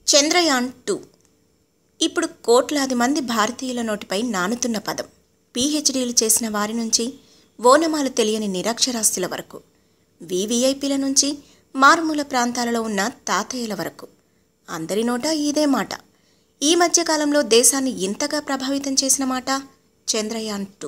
Chandrayaan two ఇప్పుడు కోట్లాది మంది భారతీయుల నోటిపై నానుతున్న పదం పీహెచ్డీలు చేసిన వారి నుంచి ఓనమాలు తెలియని నిరక్షరాస్యుల వరకు వీవీఐపీల నుంచి మారుమూల ప్రాంతాలలో ఉన్న తాతయ్యల వరకు అందరి నోట ఇదే మాట ఈ మధ్యకాలంలో దేశాన్ని ఇంతగా ప్రభావితం చేసిన మాట చంద్రయాన్ టూ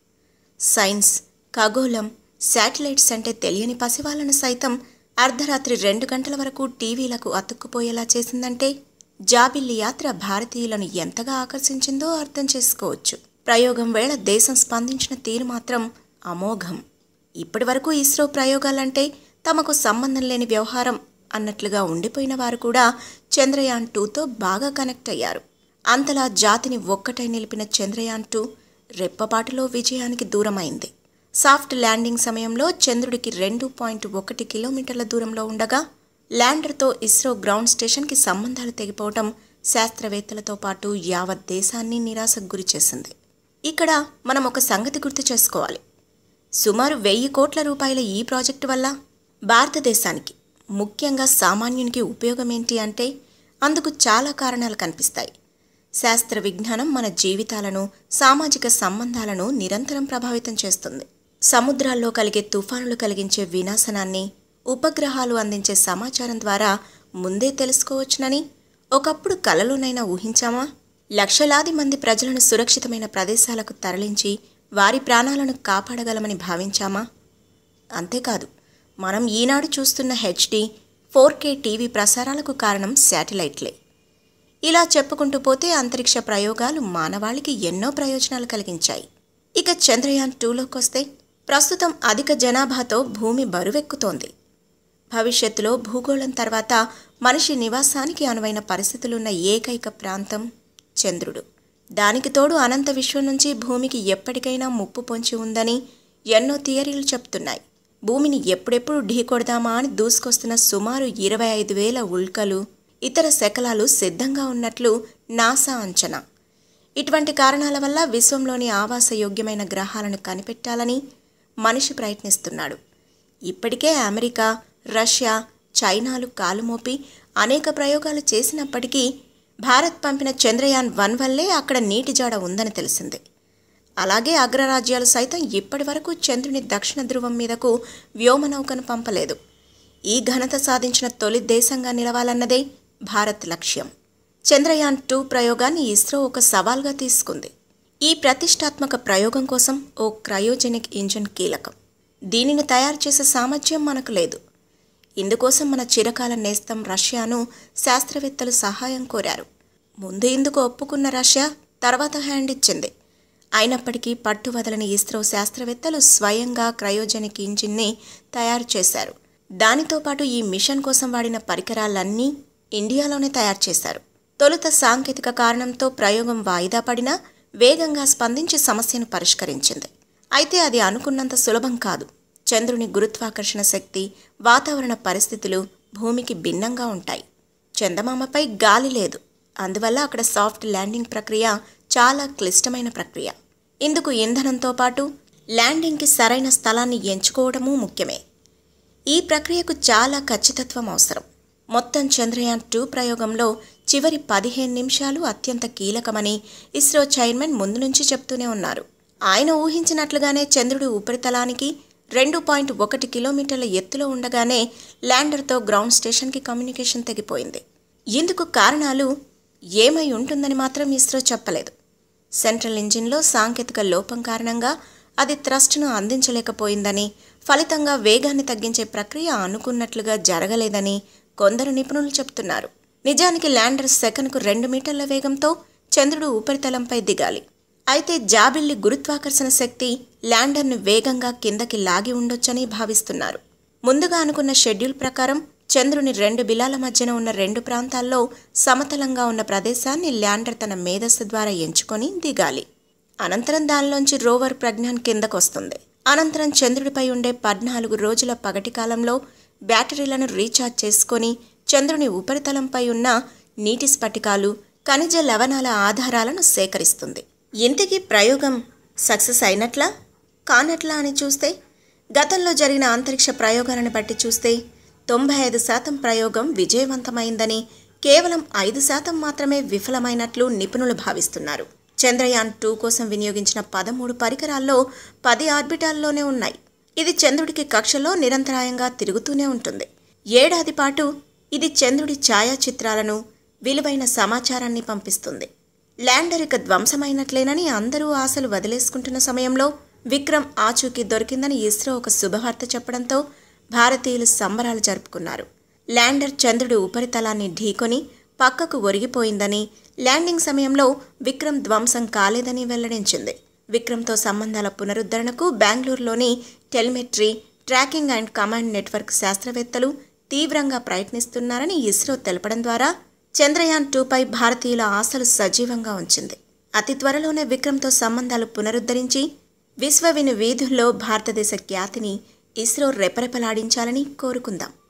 సైన్స్ ఖగోళం శాటిలైట్స్ అంటే తెలియని పసివాళ్లను సైతం అర్ధరాత్రి రెండు గంటల వరకు టీవీలకు అతుక్కుపోయేలా చేసిందంటే జాబిల్లి యాత్ర భారతీయులను ఎంతగా ఆకర్షించిందో అర్థం చేసుకోవచ్చు ప్రయోగం వేళ దేశం స్పందించిన తీరు మాత్రం అమోఘం ఇప్పటివరకు ఇస్రో ప్రయోగాలంటే తమకు సంబంధం లేని వ్యవహారం అన్నట్లుగా ఉండిపోయిన వారు కూడా చంద్రయాన్ టూతో బాగా కనెక్ట్ అయ్యారు అంతలా జాతిని ఒక్కటై నిలిపిన చంద్రయాన్ టూ రెప్పపాటులో విజయానికి దూరమైంది సాఫ్ట్ ల్యాండింగ్ సమయంలో చంద్రుడికి రెండు పాయింట్ ఒకటి కిలోమీటర్ల దూరంలో ఉండగా ల్యాండర్తో ఇస్రో గ్రౌండ్ స్టేషన్కి సంబంధాలు తెగిపోవటం శాస్త్రవేత్తలతో పాటు యావత్ దేశాన్ని నిరాశకు గురిచేసింది ఇక్కడ మనం ఒక సంగతి గుర్తు చేసుకోవాలి సుమారు వెయ్యి కోట్ల రూపాయల ఈ ప్రాజెక్టు వల్ల భారతదేశానికి ముఖ్యంగా సామాన్యునికి ఉపయోగం ఏంటి అంటే అందుకు చాలా కారణాలు కనిపిస్తాయి శాస్త్ర విజ్ఞానం మన జీవితాలను సామాజిక సంబంధాలను నిరంతరం ప్రభావితం చేస్తుంది సముద్రాల్లో కలిగే తుఫానులు కలిగించే వినాశనాన్ని ఉపగ్రహాలు అందించే సమాచారం ద్వారా ముందే తెలుసుకోవచ్చునని ఒకప్పుడు కలలోనైనా ఊహించామా లక్షలాది మంది ప్రజలను సురక్షితమైన ప్రదేశాలకు తరలించి వారి ప్రాణాలను కాపాడగలమని భావించామా అంతేకాదు మనం ఈనాడు చూస్తున్న హెచ్డి ఫోర్ కే టీవీ ప్రసారాలకు కారణం శాటిలైట్లే ఇలా చెప్పుకుంటూ పోతే అంతరిక్ష ప్రయోగాలు మానవాళికి ఎన్నో ప్రయోజనాలు కలిగించాయి ఇక చంద్రయాన్ టూలోకొస్తే ప్రస్తుతం అధిక జనాభాతో భూమి బరువెక్కుతోంది భవిష్యత్తులో భూగోళం తర్వాత మనిషి నివాసానికి అనువైన పరిస్థితులున్న ఏకైక ప్రాంతం చంద్రుడు దానికి తోడు అనంత విశ్వం నుంచి భూమికి ఎప్పటికైనా ముప్పు పొంచి ఉందని ఎన్నో థియరీలు చెప్తున్నాయి భూమిని ఎప్పుడెప్పుడు ఢీకొడదామా అని దూసుకొస్తున్న సుమారు ఇరవై ఐదు వేల ఉల్కలు ఇతర శకలాలు సిద్ధంగా ఉన్నట్లు నాసా అంచనా ఇటువంటి కారణాల వల్ల విశ్వంలోని ఆవాసయోగ్యమైన గ్రహాలను కనిపెట్టాలని మనిషి ప్రయత్నిస్తున్నాడు ఇప్పటికే అమెరికా రష్యా చైనాలు కాలుమోపి అనేక ప్రయోగాలు చేసినప్పటికీ భారత్ పంపిన చంద్రయాన్ వన్ వల్లే అక్కడ నీటి జాడ ఉందని తెలిసింది అలాగే అగ్రరాజ్యాలు సైతం ఇప్పటి వరకు చంద్రుని దక్షిణ ధ్రువం మీదకు వ్యోమనౌకను పంపలేదు ఈ ఘనత సాధించిన తొలి దేశంగా నిలవాలన్నదే భారత్ లక్ష్యం చంద్రయాన్ టూ ప్రయోగాన్ని ఇస్రో ఒక సవాల్గా తీసుకుంది ఈ ప్రతిష్టాత్మక ప్రయోగం కోసం ఓ క్రయోజెనిక్ ఇంజిన్ కీలకం దీనిని తయారు చేసే సామర్థ్యం మనకు లేదు ఇందుకోసం మన చిరకాల నేస్తం రష్యాను శాస్త్రవేత్తలు సహాయం కోరారు ముందు ఇందుకు ఒప్పుకున్న రష్యా తర్వాత హ్యాండ్ ఇచ్చింది అయినప్పటికీ పట్టు వదలని ఇస్రో శాస్త్రవేత్తలు స్వయంగా క్రయోజెనిక్ ఇంజిన్ని తయారు చేశారు దానితో పాటు ఈ మిషన్ కోసం వాడిన పరికరాలన్నీ ఇండియాలోనే తయారు చేశారు తొలుత సాంకేతిక కారణంతో ప్రయోగం వాయిదా పడినా వేగంగా స్పందించి సమస్యను పరిష్కరించింది అయితే అది అనుకున్నంత సులభం కాదు చంద్రుని గురుత్వాకర్షణ శక్తి వాతావరణ పరిస్థితులు భూమికి భిన్నంగా ఉంటాయి చందమామపై గాలి లేదు అందువల్ల అక్కడ సాఫ్ట్ ల్యాండింగ్ ప్రక్రియ చాలా క్లిష్టమైన ప్రక్రియ ఇందుకు ఇంధనంతో పాటు ల్యాండింగ్కి సరైన స్థలాన్ని ఎంచుకోవడమూ ముఖ్యమే ఈ ప్రక్రియకు చాలా ఖచ్చితత్వం అవసరం మొత్తం చంద్రయాన్ టూ ప్రయోగంలో చివరి పదిహేను నిమిషాలు అత్యంత కీలకమని ఇస్రో చైర్మన్ ముందు నుంచి చెప్తూనే ఉన్నారు ఆయన ఊహించినట్లుగానే చంద్రుడి ఉపరితలానికి రెండు పాయింట్ ఒకటి కిలోమీటర్ల ఎత్తులో ఉండగానే ల్యాండర్తో గ్రౌండ్ స్టేషన్కి కమ్యూనికేషన్ తెగిపోయింది ఇందుకు కారణాలు ఏమై ఉంటుందని మాత్రం ఇస్రో చెప్పలేదు సెంట్రల్ ఇంజిన్లో సాంకేతిక లోపం కారణంగా అది థ్రస్ట్ను అందించలేకపోయిందని ఫలితంగా వేగాన్ని తగ్గించే ప్రక్రియ అనుకున్నట్లుగా జరగలేదని కొందరు నిపుణులు చెప్తున్నారు నిజానికి ల్యాండర్ సెకన్కు రెండు మీటర్ల వేగంతో చంద్రుడు ఉపరితలంపై దిగాలి అయితే జాబిల్లి గురుత్వాకర్షణ శక్తి ల్యాండర్ను వేగంగా కిందకి లాగి ఉండొచ్చని భావిస్తున్నారు ముందుగా అనుకున్న షెడ్యూల్ ప్రకారం చంద్రుని రెండు బిలాల మధ్యన ఉన్న రెండు ప్రాంతాల్లో సమతలంగా ఉన్న ప్రదేశాన్ని ల్యాండర్ తన మేధస్సు ద్వారా ఎంచుకొని దిగాలి అనంతరం దానిలోంచి రోవర్ ప్రజ్ఞాన్ కిందకొస్తుంది అనంతరం చంద్రుడిపై ఉండే పద్నాలుగు రోజుల పగటి కాలంలో బ్యాటరీలను రీఛార్జ్ చేసుకొని చంద్రుని ఉపరితలంపై ఉన్న నీటి స్ఫటికాలు ఖనిజ లవణాల ఆధారాలను సేకరిస్తుంది ఇంతకీ ప్రయోగం సక్సెస్ అయినట్లా కానట్లా అని చూస్తే గతంలో జరిగిన అంతరిక్ష ప్రయోగాలను బట్టి చూస్తే తొంభై ఐదు శాతం ప్రయోగం విజయవంతమైందని కేవలం ఐదు శాతం మాత్రమే విఫలమైనట్లు నిపుణులు భావిస్తున్నారు చంద్రయాన్ టూ కోసం వినియోగించిన పదమూడు పరికరాల్లో పది ఆర్బిటాల్లోనే ఉన్నాయి ఇది చంద్రుడికి కక్షలో నిరంతరాయంగా తిరుగుతూనే ఉంటుంది ఏడాది పాటు ఇది చంద్రుడి ఛాయాచిత్రాలను విలువైన సమాచారాన్ని పంపిస్తుంది ల్యాండర్ ఇక ధ్వంసమైనట్లేనని అందరూ ఆశలు వదిలేసుకుంటున్న సమయంలో విక్రమ్ ఆచూకీ దొరికిందని ఇస్రో ఒక శుభవార్త చెప్పడంతో భారతీయులు సంబరాలు జరుపుకున్నారు ల్యాండర్ చంద్రుడి ఉపరితలాన్ని ఢీకొని పక్కకు ఒరిగిపోయిందని ల్యాండింగ్ సమయంలో విక్రమ్ ధ్వంసం కాలేదని వెల్లడించింది విక్రమ్తో సంబంధాల పునరుద్ధరణకు బెంగళూరులోని telemetry tracking and command network శాస్త్రవేత్తలు తీవ్రంగా ప్రయత్నిస్తున్నారని ఇస్రో తెలపడం ద్వారా చంద్రయాన్ టూపై భారతీయుల ఆశలు సజీవంగా ఉంచింది అతి త్వరలోనే విక్రమ్తో సంబంధాలు పునరుద్ధరించి విశ్వవిను వీధుల్లో భారతదేశ ఖ్యాతిని ఇస్రో రెపరెపలాడించాలని కోరుకుందాం